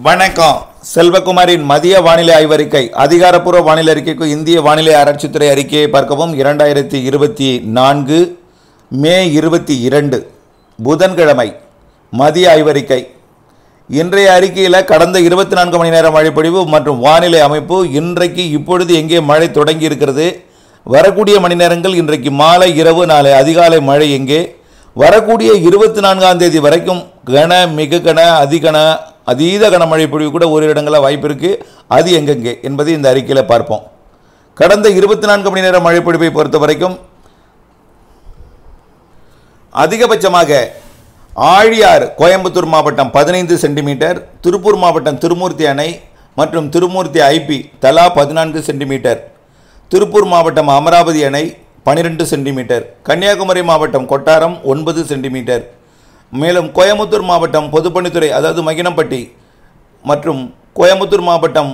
வணக்கம் செல்வகுமாரின் மதிய வானிலை ஆய்வறிக்கை அதிகாரப்பூர்வ வானிலை அறிக்கைக்கு இந்திய வானிலை ஆராய்ச்சித்துறை அறிக்கையை பார்க்கவும் இரண்டாயிரத்தி இருபத்தி நான்கு மே இருபத்தி இரண்டு புதன்கிழமை மதிய ஆய்வறிக்கை இன்றைய அறிக்கையில் கடந்த இருபத்தி நான்கு மணி நேர மழைப்பொழிவு மற்றும் வானிலை அமைப்பு இன்றைக்கு இப்பொழுது எங்கே மழை தொடங்கி இருக்கிறது வரக்கூடிய மணி நேரங்கள் இன்றைக்கு மாலை இரவு நாளை அதிகாலை மழை எங்கே வரக்கூடிய இருபத்தி நான்காம் தேதி வரைக்கும் கன மிக கன அதிகன அதீத கனமழை பொழிவு கூட ஒரு இடங்களில் வாய்ப்பு இருக்குது அது எங்கெங்கே என்பதை இந்த அறிக்கையில் பார்ப்போம் கடந்த இருபத்தி நான்கு மணி நேர மழைப்பொழிவை பொறுத்த வரைக்கும் அதிகபட்சமாக ஆழியார் கோயம்புத்தூர் மாவட்டம் பதினைந்து சென்டிமீட்டர் திருப்பூர் மாவட்டம் திருமூர்த்தி அணை மற்றும் திருமூர்த்தி ஐபி தலா பதினான்கு சென்டிமீட்டர் திருப்பூர் மாவட்டம் அமராவதி அணை பன்னிரெண்டு சென்டிமீட்டர் கன்னியாகுமரி மாவட்டம் கொட்டாரம் ஒன்பது சென்டிமீட்டர் மேலும் கோயம்புத்தூர் மாவட்டம் பொதுப்பணித்துறை அதாவது மகினம்பட்டி மற்றும் கோயம்புத்தூர் மாவட்டம்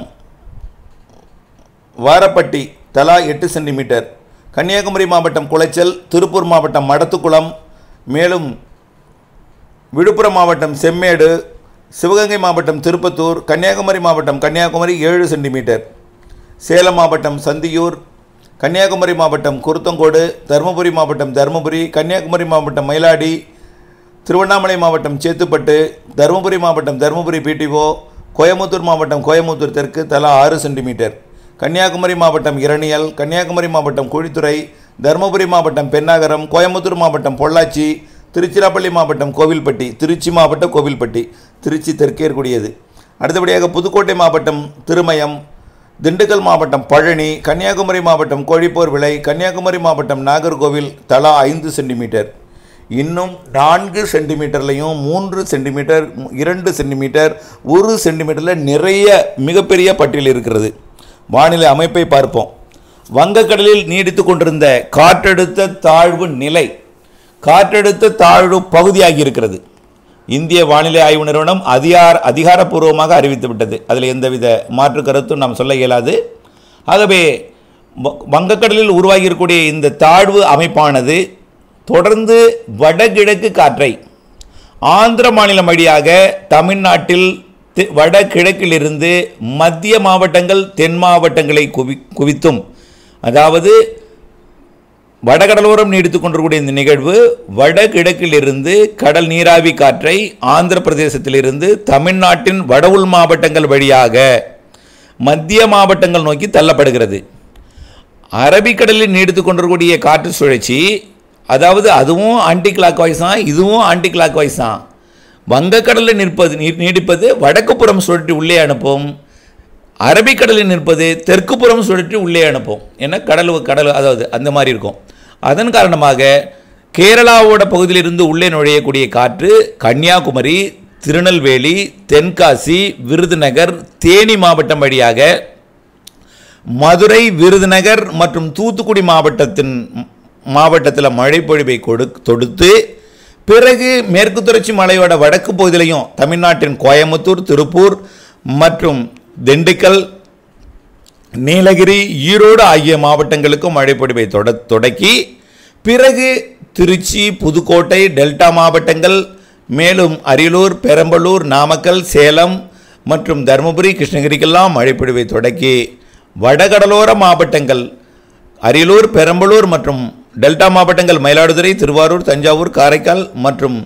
வாரப்பட்டி தலா எட்டு சென்டிமீட்டர் கன்னியாகுமரி மாவட்டம் குளைச்சல் திருப்பூர் மாவட்டம் மடத்துக்குளம் மேலும் விழுப்புரம் மாவட்டம் செம்மேடு சிவகங்கை மாவட்டம் திருப்பத்தூர் கன்னியாகுமரி மாவட்டம் கன்னியாகுமரி ஏழு சென்டிமீட்டர் சேலம் மாவட்டம் சந்தியூர் கன்னியாகுமரி மாவட்டம் குருத்தங்கோடு தருமபுரி மாவட்டம் தருமபுரி கன்னியாகுமரி மாவட்டம் மயிலாடி திருவண்ணாமலை மாவட்டம் சேத்துப்பட்டு தருமபுரி மாவட்டம் தருமபுரி பிடிஓ கோயம்புத்தூர் மாவட்டம் கோயம்புத்தூர் தெற்கு தலா ஆறு சென்டிமீட்டர் கன்னியாகுமரி மாவட்டம் இரணியல் கன்னியாகுமரி மாவட்டம் குழித்துறை தருமபுரி மாவட்டம் பென்னாகரம் கோயம்புத்தூர் மாவட்டம் பொள்ளாச்சி திருச்சிராப்பள்ளி மாவட்டம் கோவில்பட்டி திருச்சி மாவட்டம் கோவில்பட்டி திருச்சி தெற்கே இருக்கக்கூடியது அடுத்தபடியாக புதுக்கோட்டை மாவட்டம் திருமயம் திண்டுக்கல் மாவட்டம் பழனி கன்னியாகுமரி மாவட்டம் கோழிப்போர் விளை கன்னியாகுமரி மாவட்டம் நாகர்கோவில் தலா ஐந்து சென்டிமீட்டர் இன்னும் நான்கு சென்டிமீட்டர்லையும் மூன்று சென்டிமீட்டர் இரண்டு சென்டிமீட்டர் ஒரு சென்டிமீட்டரில் நிறைய மிகப்பெரிய பட்டியல் இருக்கிறது வானிலை அமைப்பை பார்ப்போம் வங்கக்கடலில் நீடித்து கொண்டிருந்த காற்றழுத்த தாழ்வு நிலை காற்றழுத்த தாழ்வு பகுதியாகி இருக்கிறது இந்திய வானிலை ஆய்வு நிறுவனம் அதிகார அதிகாரப்பூர்வமாக அறிவித்து விட்டது அதில் எந்தவித மாற்று கருத்தும் நாம் சொல்ல இயலாது ஆகவே வ- வங்கக்கடலில் உருவாகி இருக்கக்கூடிய இந்த தாழ்வு அமைப்பானது தொடர்ந்து வடகிழக்கு காற்றை ஆந்திர மாநிலம் வழியாக தமிழ்நாட்டில் தி- வடகிழக்கிலிருந்து மத்திய மாவட்டங்கள் தென் மாவட்டங்களை குவி குவித்தும் அதாவது வடகடலோரம் நீடித்துக் கொண்டிருக்கூடிய இந்த நிகழ்வு வடகிழக்கிலிருந்து கடல் நீராவி காற்றை ஆந்திர பிரதேசத்திலிருந்து தமிழ்நாட்டின் வட உள் மாவட்டங்கள் வழியாக மத்திய மாவட்டங்கள் நோக்கி தள்ளப்படுகிறது அரபிக்கடலில் நீடித்துக் கொண்டிருக்கக்கூடிய காற்று சுழற்சி அதாவது அதுவும் ஆன்டி கிளாக் வாய்ஸ் தான் இதுவும் ஆன்டி கிளாக் வாய்ஸ் தான் வங்கக்கடலில் நிற்பது நீ- நீடிப்பது வடக்கு புறம் சுழற்றி உள்ளே அனுப்பும் அரபிக்கடலில் நிற்பது தெற்கு புறம் சுழற்றி உள்ளே அனுப்பும் ஏன்னா கடல் கடல் அதாவது அந்த மாதிரி இருக்கும் அதன் காரணமாக கேரளாவோட பகுதியிலிருந்து உள்ளே நுழையக்கூடிய காற்று கன்னியாகுமரி திருநெல்வேலி தென்காசி விருதுநகர் தேனி மாவட்டம் வழியாக மதுரை விருதுநகர் மற்றும் தூத்துக்குடி மாவட்டத்தின் மாவட்டத்தில் மழை பொழிவை கொடு தொடுத்து பிறகு மேற்கு தொடர்ச்சி மலையோட வடக்கு பகுதியிலையும் தமிழ்நாட்டின் கோயம்புத்தூர் திருப்பூர் மற்றும் திண்டுக்கல் நீலகிரி ஈரோடு ஆகிய மாவட்டங்களுக்கும் மழைப்பொழிவை தொட தொடக்கி பிறகு திருச்சி புதுக்கோட்டை டெல்டா மாவட்டங்கள் மேலும் அரியலூர் பெரம்பலூர் நாமக்கல் சேலம் மற்றும் தருமபுரி கிருஷ்ணகிரிக்கெல்லாம் மழைப்பொழிவை தொடக்கி வடகடலோர மாவட்டங்கள் அரியலூர் பெரம்பலூர் மற்றும் டெல்டா மாவட்டங்கள் மயிலாடுதுறை திருவாரூர் தஞ்சாவூர் காரைக்கால் மற்றும்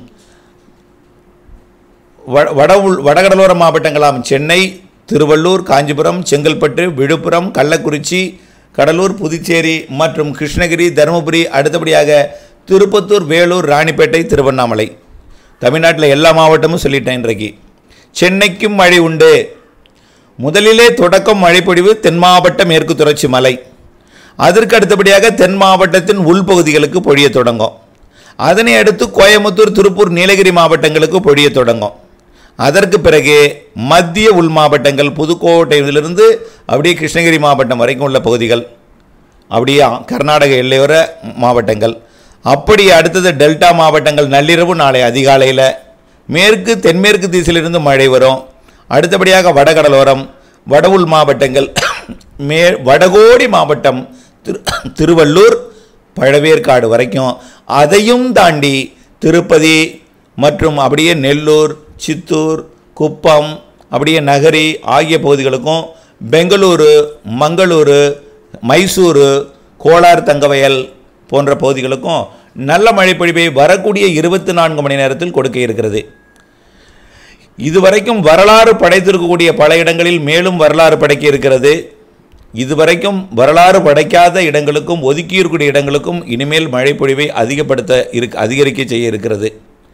வ- வட உள் வடகடலோர மாவட்டங்களாம் சென்னை திருவள்ளூர் காஞ்சிபுரம் செங்கல்பட்டு விழுப்புரம் கள்ளக்குறிச்சி கடலூர் புதுச்சேரி மற்றும் கிருஷ்ணகிரி தருமபுரி அடுத்தபடியாக திருப்பத்தூர் வேலூர் ராணிப்பேட்டை திருவண்ணாமலை தமிழ்நாட்டில் எல்லா மாவட்டமும் சொல்லிட்டேன் இன்றைக்கு சென்னைக்கும் மழை உண்டு முதலிலே தொடக்கம் மழைப்பொழிவு தென் மாவட்ட மேற்கு தொடர்ச்சி மலை அதற்கு அடுத்தபடியாக தென் மாவட்டத்தின் உள்பகுதிகளுக்கு பொழிய தொடங்கும் அதனை அடுத்து கோயம்புத்தூர் திருப்பூர் நீலகிரி மாவட்டங்களுக்கு பொழிய தொடங்கும் அதற்கு பிறகு மத்திய உள் மாவட்டங்கள் புதுக்கோட்டையிலிருந்து அப்படியே கிருஷ்ணகிரி மாவட்டம் வரைக்கும் உள்ள பகுதிகள் அப்படியே கர்நாடக எல்லையோர மாவட்டங்கள் அப்படி அடுத்தது டெல்டா மாவட்டங்கள் நள்ளிரவு நாளை அதிகாலையில் மேற்கு தென்மேற்கு திசையிலிருந்து மழை வரும் அடுத்தபடியாக வடகடலோரம் வட உள் மாவட்டங்கள் மே வடகோடி மாவட்டம் திரு திருவள்ளூர் பழவேற்காடு வரைக்கும் அதையும் தாண்டி திருப்பதி மற்றும் அப்படியே நெல்லூர் சித்தூர் குப்பம் அப்படியே நகரி ஆகிய பகுதிகளுக்கும் பெங்களூரு மங்களூரு மைசூரு கோலார் தங்கவயல் போன்ற பகுதிகளுக்கும் நல்ல மழைப்பொழிவை வரக்கூடிய இருபத்தி நான்கு மணி நேரத்தில் கொடுக்க இருக்கிறது இதுவரைக்கும் வரலாறு படைத்திருக்கக்கூடிய பல இடங்களில் மேலும் வரலாறு படைக்க இருக்கிறது இதுவரைக்கும் வரலாறு படைக்காத இடங்களுக்கும் ஒதுக்கி இருக்கக்கூடிய இடங்களுக்கும் இனிமேல் மழைப்பொழிவை அதிகப்படுத்த இருக்கு அதிகரிக்க செய்ய இருக்கிறது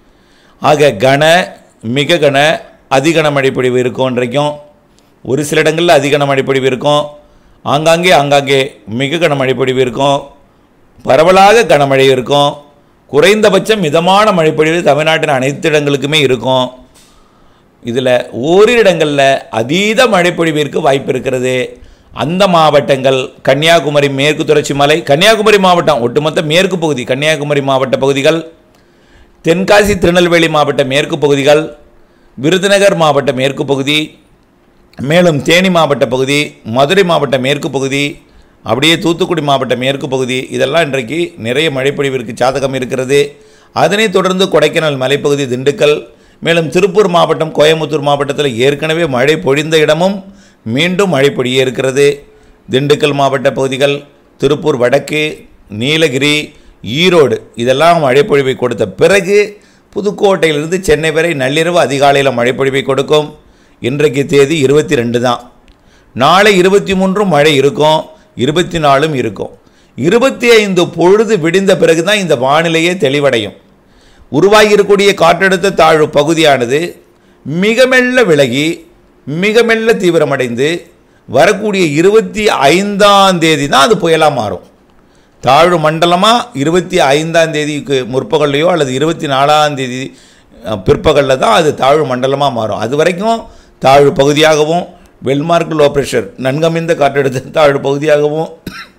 ஆக கன மிக கன அதிகன மழைப்பொழிவு இருக்கும் இன்றைக்கும் ஒரு சில இடங்களில் அதிகன மழைப்பொழிவு இருக்கும் ஆங்காங்கே ஆங்காங்கே மிக கன மழைப்பொழிவு இருக்கும் பரவலாக கனமழை இருக்கும் குறைந்தபட்சம் மிதமான மழைப்பொழிவு தமிழ்நாட்டின் அனைத்து இடங்களுக்குமே இருக்கும் இதில் ஓரிரு இடங்களில் அதீத மழைப்பொழிவிற்கு வாய்ப்பு இருக்கிறது அந்த மாவட்டங்கள் கன்னியாகுமரி மேற்கு தொடர்ச்சி மலை கன்னியாகுமரி மாவட்டம் ஒட்டுமொத்த மேற்கு பகுதி கன்னியாகுமரி மாவட்ட பகுதிகள் தென்காசி திருநெல்வேலி மாவட்ட மேற்கு பகுதிகள் விருதுநகர் மாவட்ட மேற்கு பகுதி மேலும் தேனி மாவட்ட பகுதி மதுரை மாவட்ட மேற்கு பகுதி அப்படியே தூத்துக்குடி மாவட்ட மேற்கு பகுதி இதெல்லாம் இன்றைக்கு நிறைய மழைப்பொழிவிற்கு சாதகம் இருக்கிறது அதனைத் தொடர்ந்து கொடைக்கானல் மலைப்பகுதி திண்டுக்கல் மேலும் திருப்பூர் மாவட்டம் கோயம்புத்தூர் மாவட்டத்தில் ஏற்கனவே மழை பொழிந்த இடமும் மீண்டும் மழை பொழிய இருக்கிறது திண்டுக்கல் மாவட்ட பகுதிகள் திருப்பூர் வடக்கு நீலகிரி ஈரோடு இதெல்லாம் மழைப்பொழிவை கொடுத்த பிறகு புதுக்கோட்டையிலிருந்து சென்னை வரை நள்ளிரவு அதிகாலையில் மழைப்பொழிவை கொடுக்கும் இன்றைக்கு தேதி இருபத்தி ரெண்டு தான் நாளை இருபத்தி மூன்றும் மழை இருக்கும் இருபத்தி நாலும் இருக்கும் இருபத்தி ஐந்து பொழுது விடிந்த பிறகு தான் இந்த வானிலையே தெளிவடையும் உருவாகியிருக்கக்கூடிய காற்றழுத்த தாழ்வு பகுதியானது மிக மெல்ல விலகி மிக மெல்ல தீவிரமடைந்து வரக்கூடிய இருபத்தி ஐந்தாம் தேதி தான் அது புயலாக மாறும் தாழ்வு மண்டலமாக இருபத்தி ஐந்தாம் தேதிக்கு முற்பகல்லையோ அல்லது இருபத்தி நாலாம் தேதி அஹ், பிற்பகலில் தான் அது தாழ்வு மண்டலமாக மாறும் அது வரைக்கும் தாழ்வு பகுதியாகவும் வெல்மார்க் லோ ப்ரெஷர் நன்கமிந்த காற்றழுத்த தாழ்வு பகுதியாகவும்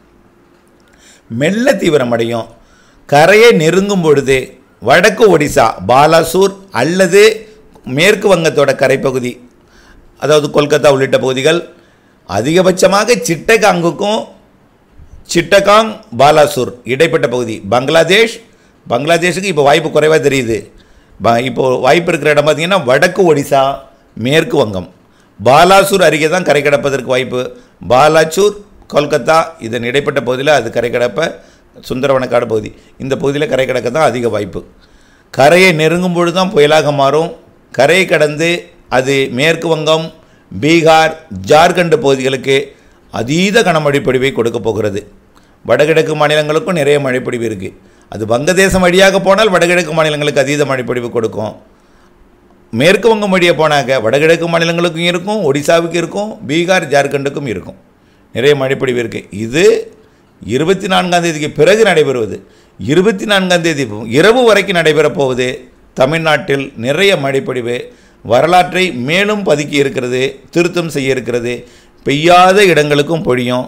மெல்ல தீவிரமடையும் கரையை நெருங்கும் பொழுது வடக்கு ஒடிசா பாலாசூர் அல்லது மேற்கு வங்கத்தோட கரைப்பகுதி அதாவது கொல்கத்தா உள்ளிட்ட பகுதிகள் அதிகபட்சமாக சிட்டகாங்குக்கும் சிட்டகாங் பாலாசூர் இடைப்பட்ட பகுதி பங்களாதேஷ் பங்களாதேஷுக்கு இப்போ வாய்ப்பு குறைவாக தெரியுது ப இப்போ வாய்ப்பு இருக்கிற இடம் பார்த்தீங்கன்னா வடக்கு ஒடிசா மேற்கு வங்கம் பாலாசூர் அருகே தான் கரை கடப்பதற்கு வாய்ப்பு பாலாச்சூர் கொல்கத்தா இதன் இடைப்பட்ட பகுதியில் அது கரை கடப்ப சுந்தரவனக்காடு பகுதி இந்த பகுதியில் கரை கடக்க தான் அதிக வாய்ப்பு கரையை நெருங்கும் பொழுது தான் புயலாக மாறும் கரையை கடந்து அது மேற்கு வங்கம் பீகார் ஜார்க்கண்ட் பகுதிகளுக்கு அதீத கனமழை பொழிவை கொடுக்க போகிறது வடகிழக்கு மாநிலங்களுக்கும் நிறைய மழைப்பொழிவு இருக்குது அது வங்கதேசம் வழியாக போனால் வடகிழக்கு மாநிலங்களுக்கு அதீத மழைப்பொழிவு கொடுக்கும் மேற்கு வங்கம் வழியாக போனாக்க வடகிழக்கு மாநிலங்களுக்கும் இருக்கும் ஒடிசாவுக்கு இருக்கும் பீகார் ஜார்க்கண்டுக்கும் இருக்கும் நிறைய மழைப்பொழிவு இருக்குது இது இருபத்தி நான்காம் தேதிக்கு பிறகு நடைபெறுவது இருபத்தி நான்காம் தேதி இரவு வரைக்கும் நடைபெறப் போவது தமிழ்நாட்டில் நிறைய மழைப்பொழிவு வரலாற்றை மேலும் பதுக்கி இருக்கிறது திருத்தம் செய்ய இருக்கிறது பெய்யாத இடங்களுக்கும் பொழியும்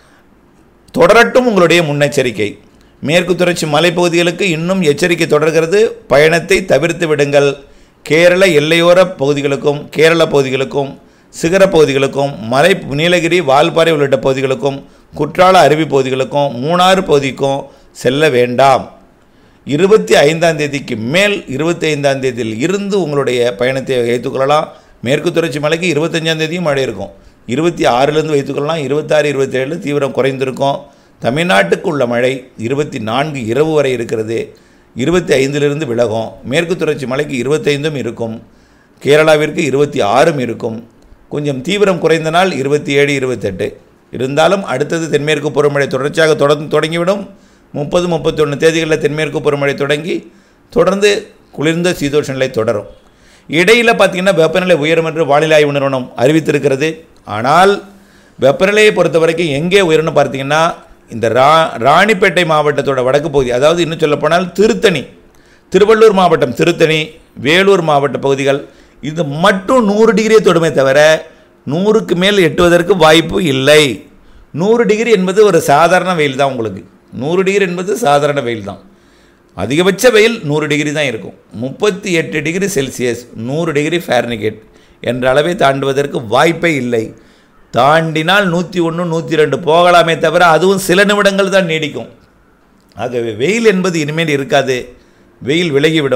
தொடரட்டும் உங்களுடைய முன்னெச்சரிக்கை மேற்கு தொடர்ச்சி மலைப்பகுதிகளுக்கு இன்னும் எச்சரிக்கை தொடர்கிறது பயணத்தை தவிர்த்து விடுங்கள் கேரள எல்லையோர பகுதிகளுக்கும் கேரள பகுதிகளுக்கும் சிகர பகுதிகளுக்கும் மலை நீலகிரி வால்பாறை உள்ளிட்ட பகுதிகளுக்கும் குற்றால அருவி பகுதிகளுக்கும் மூணாறு பகுதிக்கும் செல்ல வேண்டாம் இருபத்தி ஐந்தாம் தேதிக்கு மேல் இருபத்தி ஐந்தாம் தேதியில் இருந்து உங்களுடைய பயணத்தை வைத்துக்கொள்ளலாம் மேற்கு தொடர்ச்சி மலைக்கு இருபத்தஞ்சாம் தேதியும் மழை இருக்கும் இருபத்தி ஆறுலேருந்து வைத்துக்கொள்ளலாம் இருபத்தாறு இருபத்தேழு தீவிரம் குறைந்திருக்கும் தமிழ்நாட்டுக்கு உள்ள மழை இருபத்தி நான்கு இரவு வரை இருக்கிறது இருபத்தி ஐந்திலிருந்து விலகும் மேற்கு தொடர்ச்சி மலைக்கு இருபத்தைந்தும் இருக்கும் கேரளாவிற்கு இருபத்தி ஆறும் இருக்கும் கொஞ்சம் தீவிரம் குறைந்த நாள் இருபத்தி ஏழு இருபத்தெட்டு இருந்தாலும் அடுத்தது தென்மேற்கு பருவமழை தொடர்ச்சியாக தொடர்ந்து தொடங்கிவிடும் முப்பது முப்பத்தொன்று தேதிகளில் தென்மேற்கு பருவமழை தொடங்கி தொடர்ந்து குளிர்ந்த சீதோஷ நிலை தொடரும் இடையில் பார்த்திங்கன்னா வெப்பநிலை உயரும் என்று வானிலை ஆய்வு நிறுவனம் அறிவித்திருக்கிறது ஆனால் வெப்பநிலையை பொறுத்த வரைக்கும் எங்கே உயரும்னு பார்த்தீங்கன்னா இந்த ரா ராணிப்பேட்டை மாவட்டத்தோட வடக்கு பகுதி அதாவது இன்னும் சொல்லப்போனால் திருத்தணி திருவள்ளூர் மாவட்டம் திருத்தணி வேலூர் மாவட்ட பகுதிகள் இது மட்டும் நூறு டிகிரியை தொடுமே தவிர நூறுக்கு மேல் எட்டுவதற்கு வாய்ப்பு இல்லை நூறு டிகிரி என்பது ஒரு சாதாரண வெயில் தான் உங்களுக்கு நூறு டிகிரி என்பது சாதாரண வெயில் தான் அதிகபட்ச வெயில் நூறு டிகிரி தான் இருக்கும் முப்பத்தி எட்டு டிகிரி செல்சியஸ் நூறு டிகிரி ஃபேர்னிகேட் என்ற அளவை தாண்டுவதற்கு வாய்ப்பே இல்லை தாண்டினால் நூற்றி ஒன்று நூற்றி ரெண்டு போகலாமே தவிர அதுவும் சில நிமிடங்கள் தான் நீடிக்கும் ஆகவே வெயில் என்பது இனிமேல் இருக்காது வெயில் விலகிவிடும்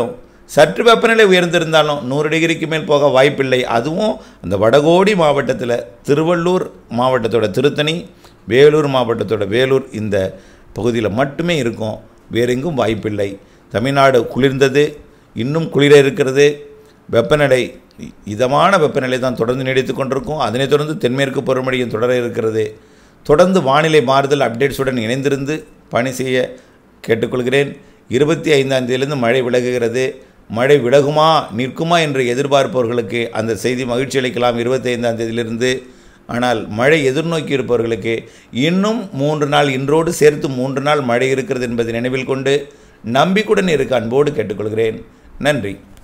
சற்று வெப்பநிலை உயர்ந்திருந்தாலும் நூறு டிகிரிக்கு மேல் போக வாய்ப்பில்லை அதுவும் அந்த வடகோடி மாவட்டத்தில் திருவள்ளூர் மாவட்டத்தோட திருத்தணி வேலூர் மாவட்டத்தோட வேலூர் இந்த பகுதியில் மட்டுமே இருக்கும் வேற எங்கும் வாய்ப்பில்லை தமிழ்நாடு குளிர்ந்தது இன்னும் குளிர இருக்கிறது வெப்பநிலை இ- இதமான வெப்பநிலை தான் தொடர்ந்து நீடித்து கொண்டிருக்கும் அதனைத் தொடர்ந்து தென்மேற்கு பருவமழையும் தொடர இருக்கிறது தொடர்ந்து வானிலை மாறுதல் அப்டேட்ஸுடன் இணைந்திருந்து பணி செய்ய கேட்டுக்கொள்கிறேன் இருபத்தி ஐந்தாம் தேதியிலிருந்து மழை விலகுகிறது மழை விலகுமா நிற்குமா என்று எதிர்பார்ப்பவர்களுக்கு அந்த செய்தி மகிழ்ச்சி அளிக்கலாம் இருபத்தி ஐந்தாம் தேதியிலிருந்து ஆனால் மழை எதிர்நோக்கி இருப்பவர்களுக்கு இன்னும் மூன்று நாள் இன்றோடு சேர்த்து மூன்று நாள் மழை இருக்கிறது என்பதை நினைவில் கொண்டு நம்பிக்கையுடன் இருக்க அன்போடு கேட்டுக்கொள்கிறேன் நன்றி